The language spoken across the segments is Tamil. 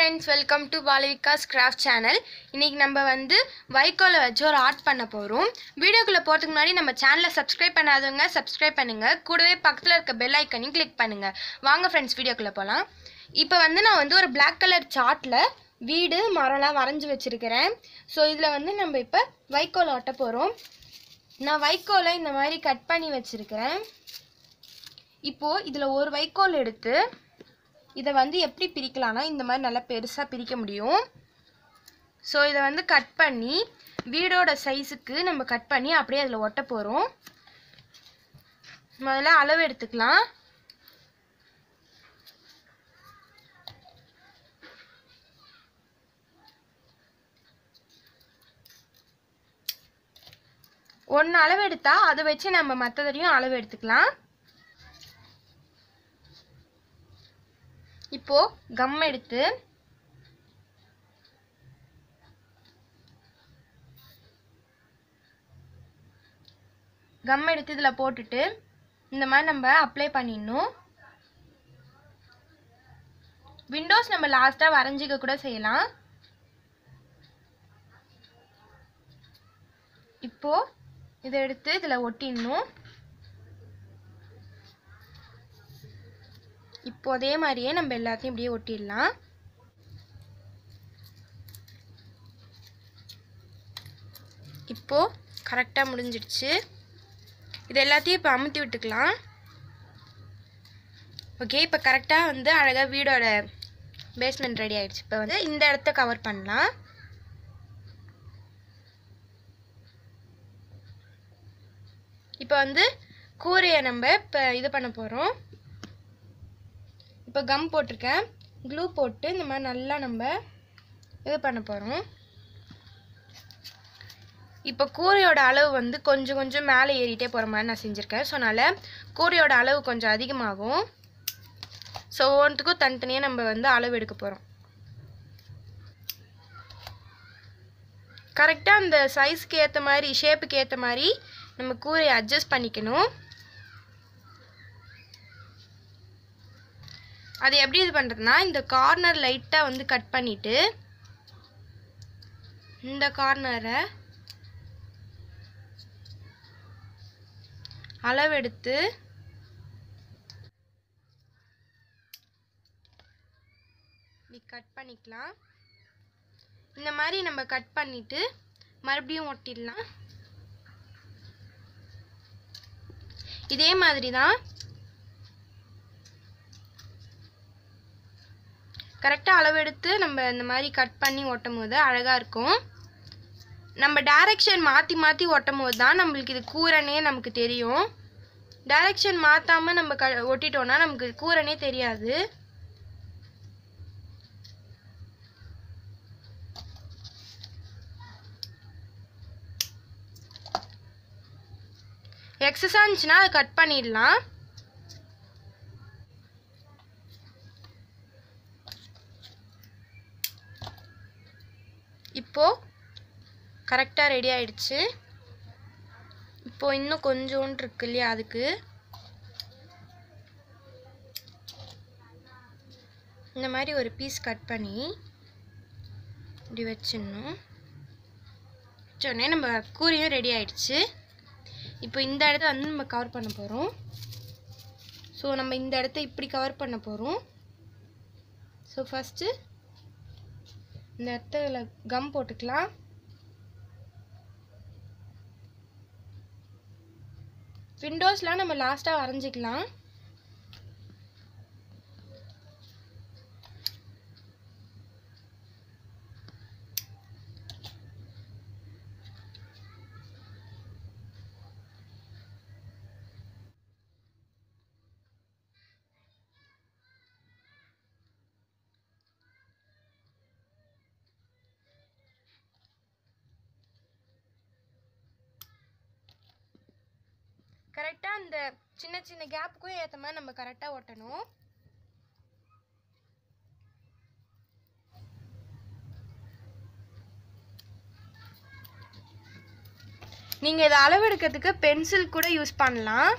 friends welcome to Balavikas craft channel இன்னைக்கு நம்ம வந்து வைக்கோலை வச்சு ஒரு ஆர்ட் பண்ண போகிறோம் வீடியோக்குள்ளே போகிறதுக்கு முன்னாடி நம்ம சேனலை சப்ஸ்கிரைப் பண்ணாதவங்க சப்ஸ்கிரைப் பண்ணுங்கள் கூடவே பக்கத்தில் இருக்க பெல் ஐக்கனையும் கிளிக் பண்ணுங்கள் வாங்க ஃப்ரெண்ட்ஸ் வீடியோக்குள்ளே போகலாம் இப்போ வந்து நான் வந்து ஒரு Black கலர் சார்ட்டில் வீடு மரம்லாம் வரைஞ்சி வச்சுருக்கிறேன் ஸோ இதில் வந்து நம்ம இப்போ வைக்கோல் ஒட்ட போகிறோம் நான் வைக்கோலை இந்த மாதிரி கட் பண்ணி வச்சுருக்கிறேன் இப்போது இதில் ஒரு வைக்கோல் எடுத்து இதை வந்து எப்படி பிரிக்கலாம்னா இந்த மாதிரி நல்லா பெருசாக பிரிக்க முடியும் ஸோ இதை வந்து கட் பண்ணி வீடோட சைஸுக்கு நம்ம கட் பண்ணி அப்படியே அதில் ஒட்ட போகிறோம் முதல்ல அளவு எடுத்துக்கலாம் ஒன்று அளவு எடுத்தா அதை வச்சு நம்ம மற்றதையும் அளவு எடுத்துக்கலாம் இப்போ கம் எடுத்து கம் எடுத்து இதில் போட்டுட்டு இந்த மாதிரி நம்ம அப்ளை பண்ணிடணும் விண்டோஸ் நம்ம லாஸ்ட்டாக வரைஞ்சிக்க கூட செய்யலாம் இப்போ இதை எடுத்து இதில் ஒட்டிடணும் இப்போ அதே மாதிரியே நம்ம எல்லாத்தையும் இப்படியே ஒட்டிடலாம் இப்போ கரெக்டாக முடிஞ்சிடுச்சு இது எல்லாத்தையும் இப்போ அமுத்தி விட்டுக்கலாம் ஓகே இப்போ கரெக்டாக வந்து அழகாக வீடோட பேஸ்மெண்ட் ரெடி ஆயிடுச்சு இப்போ வந்து இந்த இடத்த கவர் பண்ணலாம் இப்போ வந்து கூரையை நம்ம இப்போ இது பண்ண போகிறோம் இப்போ கம் போட்டிருக்கேன் க்ளூ போட்டு இந்த மாதிரி நல்லா நம்ம இது பண்ண போகிறோம் இப்போ கூரையோட அளவு வந்து கொஞ்சம் கொஞ்சம் மேலே ஏறிட்டே போகிற மாதிரி நான் செஞ்சுருக்கேன் ஸோ அதனால் கூரையோட அளவு கொஞ்சம் அதிகமாகும் ஸோ ஒவ்வொன்றுத்துக்கும் தனித்தனியாக நம்ம வந்து அளவு எடுக்க போகிறோம் கரெக்டாக அந்த சைஸ்க்கு ஏற்ற மாதிரி ஷேப்புக்கு ஏற்ற மாதிரி நம்ம கூரையை அட்ஜஸ்ட் பண்ணிக்கணும் அது எப்படி இது பண்ணுறதுனா இந்த கார்னர் லைட்டாக வந்து கட் பண்ணிவிட்டு இந்த கார்னரை அளவெடுத்து இப்படி கட் பண்ணிக்கலாம் இந்த மாதிரி நம்ம கட் பண்ணிவிட்டு மறுபடியும் ஒட்டிடலாம் இதே மாதிரி தான் கரெக்டாக அளவெடுத்து நம்ம இந்த மாதிரி கட் பண்ணி ஒட்டும் போது அழகாக இருக்கும் நம்ம டைரக்ஷன் மாற்றி மாற்றி ஒட்டும் போது தான் நம்மளுக்கு இது கூரனே நமக்கு தெரியும் டைரக்ஷன் மாற்றாமல் நம்ம க ஒட்டிட்டோன்னா நமக்கு கூரனே தெரியாது எக்ஸஸாக இருந்துச்சுன்னா அதை கட் பண்ணிடலாம் இப்போது கரெக்டாக ரெடி ஆயிடுச்சு இப்போது இன்னும் கொஞ்சோண்டு இருக்கு இல்லையா அதுக்கு இந்த மாதிரி ஒரு பீஸ் கட் பண்ணி இப்படி வச்சிடணும் வச்சோடனே நம்ம கூரையும் ரெடி ஆயிடுச்சு இப்போ இந்த இடத்த வந்து நம்ம கவர் பண்ண போகிறோம் ஸோ நம்ம இந்த இடத்த இப்படி கவர் பண்ண போகிறோம் ஸோ ஃபஸ்ட்டு இந்த இடத்துல கம் போட்டுக்கலாம் விண்டோஸ்லாம் நம்ம லாஸ்ட்டாக வரைஞ்சிக்கலாம் கரெக்டாக அந்த சின்ன சின்ன கேப்புக்கும் ஏற்ற மாதிரி நம்ம கரெக்டாக ஒட்டணும் நீங்கள் இதை அளவெடுக்கிறதுக்கு பென்சில் கூட யூஸ் பண்ணலாம்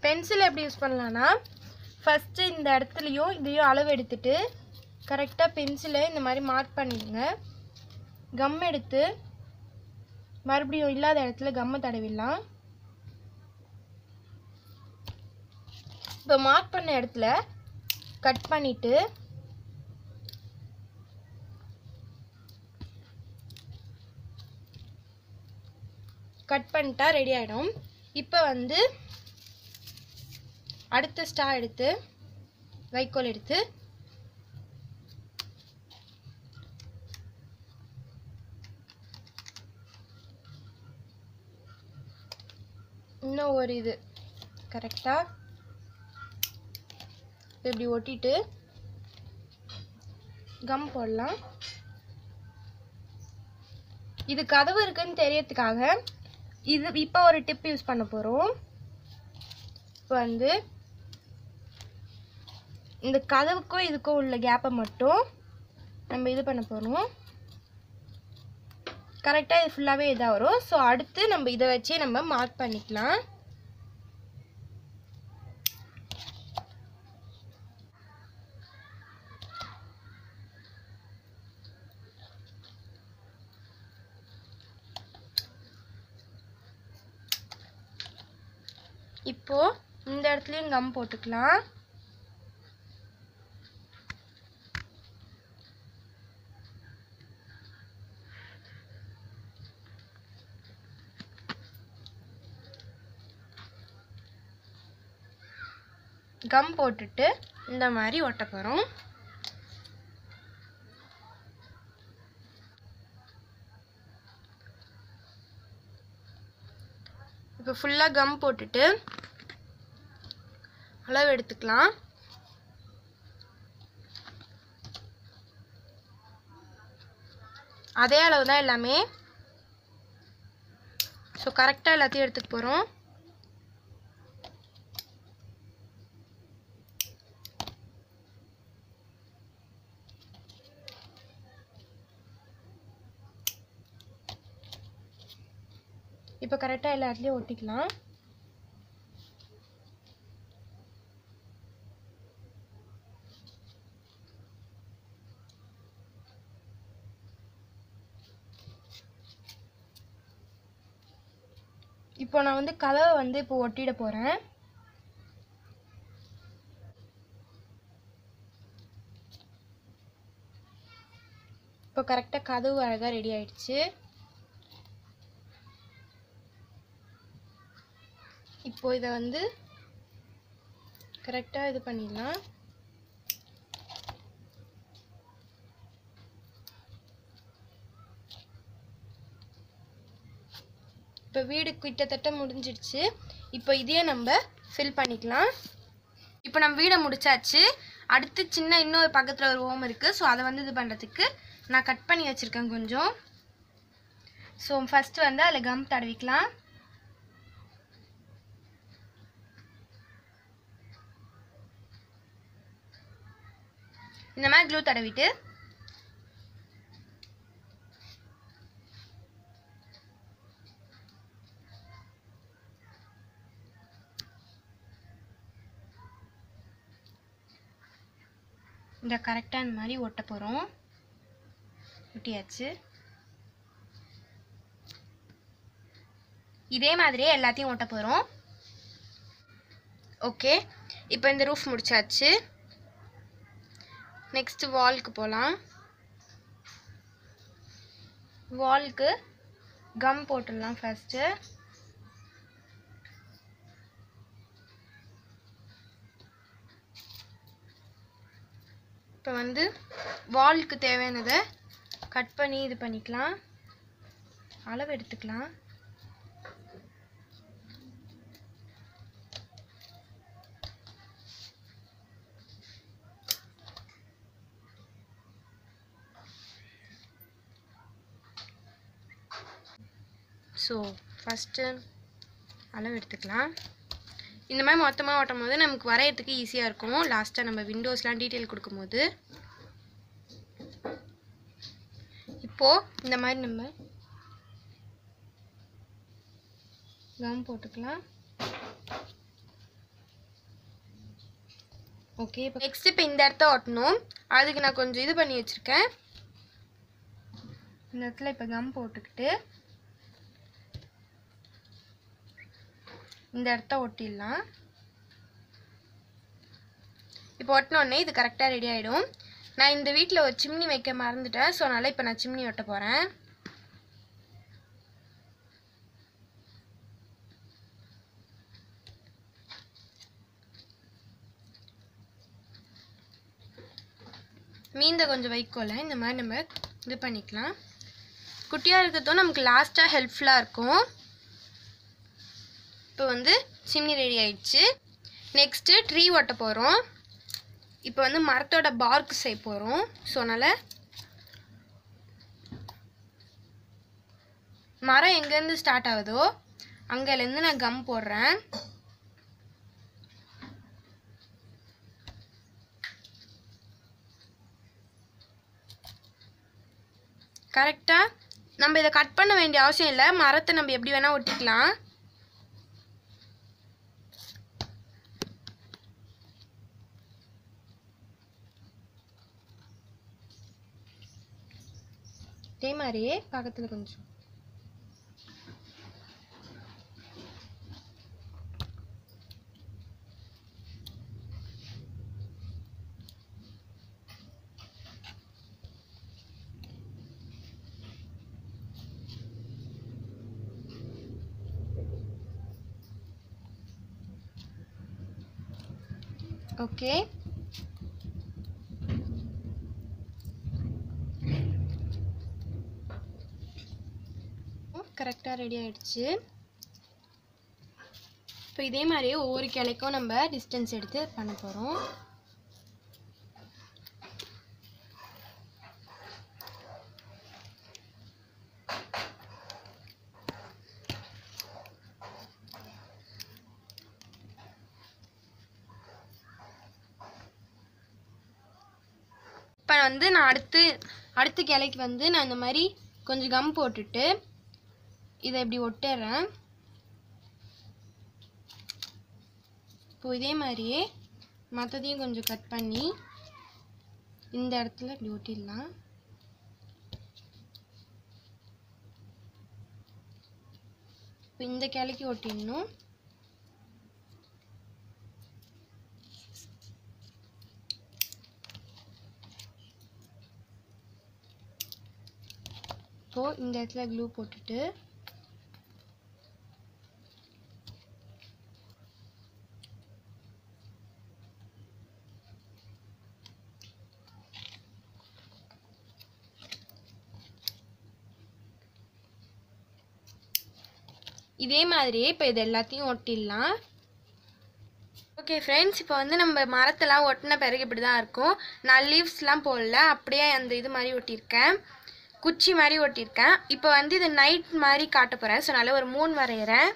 பென்சில் எப்படி யூஸ் பண்ணலான்னா ஃபஸ்ட்டு இந்த இடத்துலையும் இதையும் அளவு எடுத்துட்டு கரெக்டாக பென்சிலை இந்த மாதிரி மார்க் பண்ணிடுங்க கம் எடுத்து மறுபடியும் இல்லாத இடத்துல கம்மை தடவிடலாம் இப்போ மார்க் பண்ண இடத்துல கட் பண்ணிவிட்டு கட் பண்ணிட்டா ரெடி ஆகிடும் இப்போ வந்து அடுத்த ஸ்டா எடுத்து வைக்கோல் எடுத்து இன்னும் ஒரு இது கரெக்டாக இப்படி ஒட்டிட்டு கம் போடலாம் இது கதவு இருக்குன்னு தெரியறதுக்காக இது இப்போ ஒரு டிப் யூஸ் பண்ண போகிறோம் இப்போ வந்து இந்த கதவுக்கும் இதுக்கும் உள்ள கேப்பை மட்டும் நம்ம இது பண்ண போகிறோம் கரெக்டாக இது ஃபுல்லாகவே இதாக வரும் ஸோ அடுத்து நம்ம இதை வச்சே நம்ம மார்க் பண்ணிக்கலாம் இப்போ இந்த இடத்துலையும் கம் போட்டுக்கலாம் கம் போட்டுட்டு இந்த மாதிரி ஒட்ட போகிறோம் இப்போ ஃபுல்லாக கம் போட்டுட்டு அளவு எடுத்துக்கலாம் அதே அளவு தான் எல்லாமே ஸோ கரெக்டாக எல்லாத்தையும் எடுத்துக்க போகிறோம் இப்போ கரெக்டாக எல்லா இடத்துலையும் ஒட்டிக்கலாம் இப்போ நான் வந்து கதவை வந்து இப்போ ஒட்டிட போகிறேன் இப்போ கரெக்டாக கதவு அழகாக ரெடி ஆயிடுச்சு இப்போ இதை வந்து கரெக்டாக இது பண்ணிடலாம் இப்போ வீடு கிட்டத்தட்ட முடிஞ்சிடுச்சு இப்போ இதையே நம்ம ஃபில் பண்ணிக்கலாம் இப்போ நம்ம வீடை முடிச்சாச்சு அடுத்து சின்ன இன்னொரு பக்கத்தில் ஒரு ஓம் இருக்குது ஸோ அதை வந்து இது பண்ணுறதுக்கு நான் கட் பண்ணி வச்சுருக்கேன் கொஞ்சம் ஸோ ஃபஸ்ட்டு வந்து அதில் கம் தடவிக்கலாம் இந்த மாதிரி க்ளூ தடவிட்டு இந்த கரெக்டாக இந்த மாதிரி ஒட்ட போகிறோம் ஒட்டியாச்சு இதே மாதிரியே எல்லாத்தையும் ஒட்ட போகிறோம் ஓகே இப்போ இந்த ரூஃப் முடிச்சாச்சு நெக்ஸ்ட்டு வால்க்கு போகலாம் வால்க்கு கம் போட்டுடலாம் ஃபஸ்ட்டு இப்போ வந்து வால்க்கு தேவையானதை கட் பண்ணி இது பண்ணிக்கலாம் அளவு எடுத்துக்கலாம் ஸோ ஃபஸ்ட்டு அளவு எடுத்துக்கலாம் இந்த மாதிரி மொத்தமாக ஓட்டும் போது நமக்கு வரையறதுக்கு ஈஸியாக இருக்கும் லாஸ்ட்டாக நம்ம விண்டோஸ்லாம் டீட்டெயில் கொடுக்கும்போது இப்போது இந்த மாதிரி நம்ம கம் போட்டுக்கலாம் ஓகே இப்போ நெக்ஸ்ட் இப்போ இந்த இடத்த ஒட்டணும் அதுக்கு நான் கொஞ்சம் இது பண்ணி வச்சுருக்கேன் இந்த இடத்துல இப்போ கம் போட்டுக்கிட்டு இந்த இடத்த ஒட்டிடலாம் இப்போ ஒட்டினோடனே இது கரெக்டாக ரெடி ஆகிடும் நான் இந்த வீட்டில் ஒரு சிம்னி வைக்க மறந்துட்டேன் ஸோ அதனால் இப்போ நான் சிம்னி ஒட்ட போகிறேன் மீந்த கொஞ்சம் வைக்கோல இந்த மாதிரி நம்ம இது பண்ணிக்கலாம் குட்டியாக இருக்கிறதும் நமக்கு லாஸ்ட்டாக ஹெல்ப்ஃபுல்லாக இருக்கும் இப்போ வந்து சிம்னி ரெடி ஆயிடுச்சு நெக்ஸ்ட்டு ட்ரீ ஒட்ட போகிறோம் இப்போ வந்து மரத்தோட பார்க் செய்ய போகிறோம் ஸோ அதனால் மரம் எங்கேருந்து ஸ்டார்ட் ஆகுதோ அங்கேருந்து நான் கம் போடுறேன் கரெக்டாக நம்ம இதை கட் பண்ண வேண்டிய அவசியம் இல்லை மரத்தை நம்ம எப்படி வேணால் ஒட்டிக்கலாம் இதே மாதிரியே பக்கத்தில் கொஞ்சம் ஓகே கரெக்டாக ரெடி ஆயிடுச்சு இப்போ இதே மாதிரியே ஒவ்வொரு கிளைக்கும் நம்ம டிஸ்டன்ஸ் எடுத்து பண்ண போகிறோம் இப்போ வந்து நான் அடுத்து அடுத்த கிளைக்கு வந்து நான் இந்த மாதிரி கொஞ்சம் கம் போட்டுட்டு இதை இப்படி ஒட்டிடுறேன் இப்போ இதே மாதிரியே மற்றதையும் கொஞ்சம் கட் பண்ணி இந்த இடத்துல இப்படி ஒட்டிடலாம் இப்போ இந்த கிளைக்கு ஒட்டிடணும் இப்போ இந்த இடத்துல க்ளூ போட்டுட்டு இதே மாதிரியே இப்போ இது எல்லாத்தையும் ஒட்டிடலாம் ஓகே ஃப்ரெண்ட்ஸ் இப்போ வந்து நம்ம மரத்தெல்லாம் ஒட்டின பிறகு இப்படி தான் இருக்கும் நான் லீவ்ஸ்லாம் போடல அப்படியே அந்த இது மாதிரி ஒட்டியிருக்கேன் குச்சி மாதிரி ஒட்டியிருக்கேன் இப்போ வந்து இது நைட் மாதிரி காட்ட போகிறேன் ஸோ அதனால ஒரு மூணு வரைகிறேன்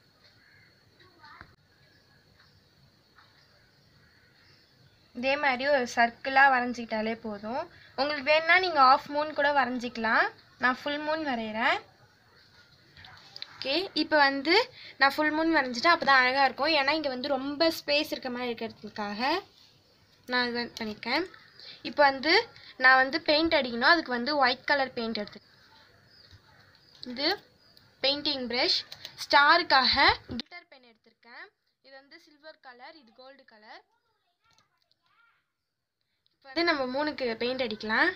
இதே மாதிரி ஒரு சர்க்கிளாக வரைஞ்சிக்கிட்டாலே போதும் உங்களுக்கு வேணும்னா நீங்கள் ஆஃப் மூன் கூட வரைஞ்சிக்கலாம் நான் ஃபுல் மூன் வரைகிறேன் ஓகே இப்போ வந்து நான் ஃபுல் மூன் வரைஞ்சிட்டேன் அப்போ தான் அழகாக இருக்கும் ஏன்னா இங்கே வந்து ரொம்ப ஸ்பேஸ் இருக்க மாதிரி இருக்கிறதுக்காக நான் இது பண்ணியிருக்கேன் இப்போ வந்து நான் வந்து பெயிண்ட் அடிக்கணும் அதுக்கு வந்து ஒயிட் கலர் பெயிண்ட் எடுத்து இது பெயிண்டிங் ப்ரஷ் ஸ்டாருக்காக கிளிட்டர் பென் எடுத்திருக்கேன் இது வந்து சில்வர் கலர் இது கோல்டு கலர் இப்போ வந்து நம்ம மூணுக்கு பெயிண்ட் அடிக்கலாம்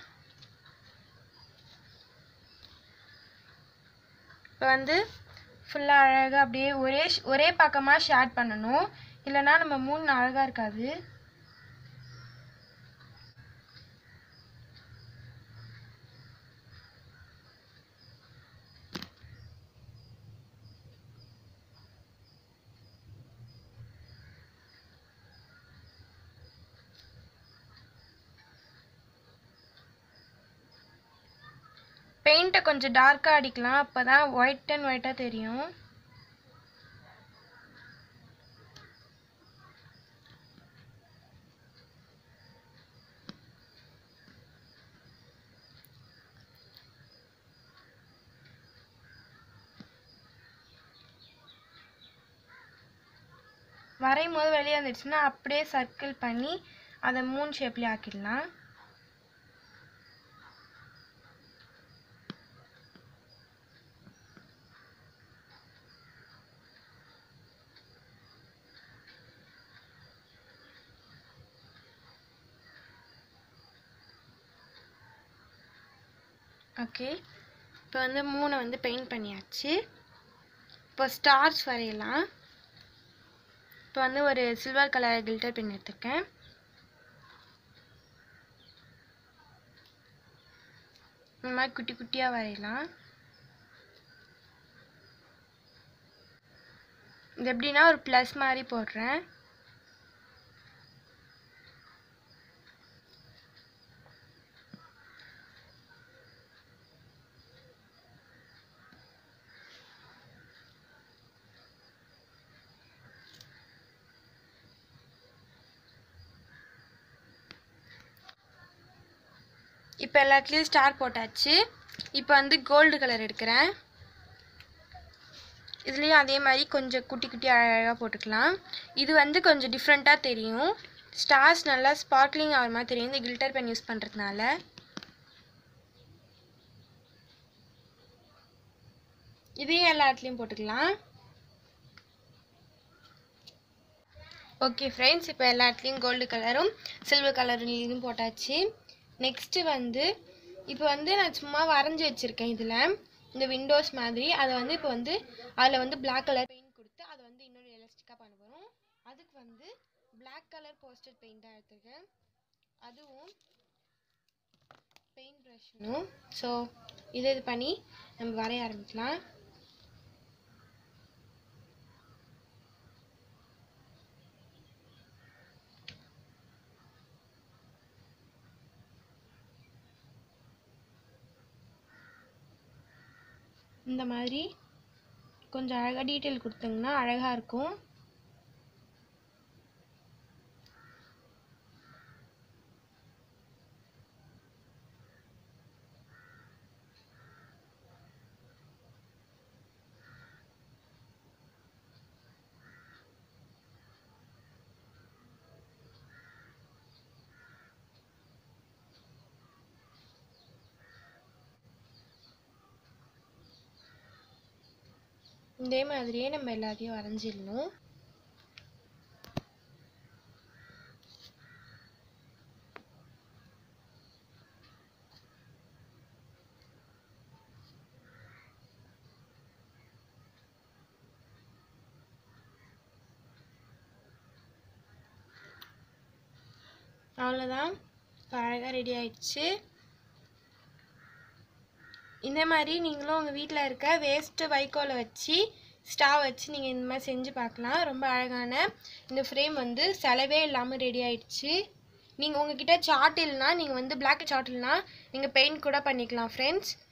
இப்போ வந்து ஃபுல்லாக அழகாக அப்படியே ஒரே ஷ்- ஒரே பக்கமாக ஷேட் பண்ணணும் இல்லைன்னா நம்ம மூணு அழகாக இருக்காது பெயிண்ட்டை கொஞ்சம் டார்க்காக அடிக்கலாம் அப்போ தான் ஒயிட் அண்ட் ஒயிட்டாக தெரியும் வரையும் போது வெளியே வந்துடுச்சுன்னா அப்படியே சர்க்கிள் பண்ணி அதை மூணு ஷேப்லேயே ஆக்கிடலாம் ஓகே இப்போ வந்து மூணை வந்து பெயிண்ட் பண்ணியாச்சு இப்போ ஸ்டார்ஸ் வரையலாம் இப்போ வந்து ஒரு சில்வர் கலர் கில்டர் பென் எடுத்திருக்கேன் இந்த மாதிரி குட்டி குட்டியாக வரையலாம் இது எப்படின்னா ஒரு ப்ளஸ் மாதிரி போடுறேன் இப்போ எல்லாத்துலேயும் ஸ்டார் போட்டாச்சு இப்போ வந்து கோல்டு கலர் எடுக்கிறேன் இதுலேயும் அதே மாதிரி கொஞ்சம் குட்டி குட்டி அழகாக போட்டுக்கலாம் இது வந்து கொஞ்சம் டிஃப்ரெண்ட்டாக தெரியும் ஸ்டார்ஸ் நல்லா ஸ்பார்க்லிங் ஆகிற மாதிரி தெரியும் இந்த கில்டர் பென் யூஸ் பண்ணுறதுனால இதையும் எல்லா இடத்துலையும் போட்டுக்கலாம் ஓகே ஃப்ரெண்ட்ஸ் இப்போ எல்லா இடத்துலையும் கோல்டு கலரும் சில்வர் கலரும் இதுவும் போட்டாச்சு நெக்ஸ்ட்டு வந்து இப்போ வந்து நான் சும்மா வரைஞ்சி வச்சுருக்கேன் இதில் இந்த விண்டோஸ் மாதிரி அதை வந்து இப்போ வந்து அதில் வந்து பிளாக் கலர் பெயிண்ட் கொடுத்து அதை வந்து இன்னொரு எலஸ்டிக்காக பண்ண போகிறோம் அதுக்கு வந்து பிளாக் கலர் போஸ்டர் பெயிண்டாக எடுத்துருக்கேன் அதுவும் பெயிண்ட் ப்ரஷ்னும் ஸோ இதை இது பண்ணி நம்ம வரைய ஆரம்பிக்கலாம் இந்த மாதிரி கொஞ்சம் அழகாக டீட்டெயில் கொடுத்தீங்கன்னா அழகாக இருக்கும் இதே மாதிரியே நம்ம எல்லாத்தையும் வரைஞ்சிடணும் அவ்வளோதான் இப்போ அழகாக ரெடி ஆயிடுச்சு இந்த மாதிரி நீங்களும் உங்கள் வீட்டில் இருக்க வேஸ்ட்டு வைக்கோலை வச்சு ஸ்டாவ் வச்சு நீங்கள் இந்த மாதிரி செஞ்சு பார்க்கலாம் ரொம்ப அழகான இந்த ஃப்ரேம் வந்து செலவே இல்லாமல் ரெடி ஆயிடுச்சு நீங்கள் உங்ககிட்ட சார்ட் இல்லைனா நீங்கள் வந்து பிளாக் சார்ட் இல்லைனா நீங்கள் பெயிண்ட் கூட பண்ணிக்கலாம் ஃப்ரெண்ட்ஸ்